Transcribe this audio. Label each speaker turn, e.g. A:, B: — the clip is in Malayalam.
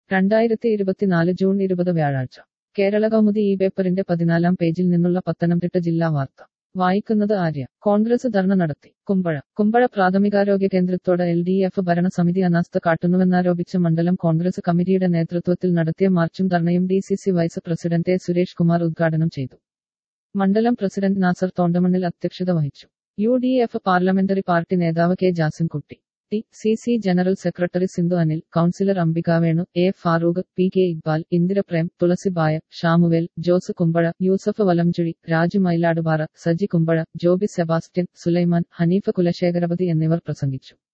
A: രണ്ടായിരത്തി ഇരുപത്തിനാല് ജൂൺ ഇരുപത് വ്യാഴാഴ്ച കേരള കൗമുദി ഈ പേപ്പറിന്റെ പതിനാലാം പേജിൽ നിന്നുള്ള പത്തനംതിട്ട ജില്ലാ വാർത്ത വായിക്കുന്നത് ആര്യ കോൺഗ്രസ് ധർണ നടത്തി കുമ്പഴ കുമ്പഴ പ്രാഥമികാരോഗ്യ കേന്ദ്രത്തോട് എൽ ഡി എഫ് ഭരണസമിതി അനാസ്ഥ കാട്ടുന്നുവെന്നാരോപിച്ച് മണ്ഡലം കോൺഗ്രസ് കമ്മിറ്റിയുടെ നേതൃത്വത്തിൽ നടത്തിയ മാർച്ചും ധർണയും D C C vice president A Suresh Kumar ഉദ്ഘാടനം ചെയ്തു മണ്ഡലം പ്രസിഡന്റ് നാസർ തോണ്ടമണ്ണിൽ അധ്യക്ഷത വഹിച്ചു U D F parliamentary party നേതാവ് K Jasimkutty T C C general secretary Sindhu Anil councillor Ambika Venu A Farooq P K Iqbal Indiraprem Thulasibai Shamuel Jose Kumbazha Yusuf Valamchuzhi Raju Mayiladupara Saji Kumbazha Joby Sebastian Sulaiman Haneefa Kulasekharapathy എന്നിവർ പ്രസംഗിച്ചു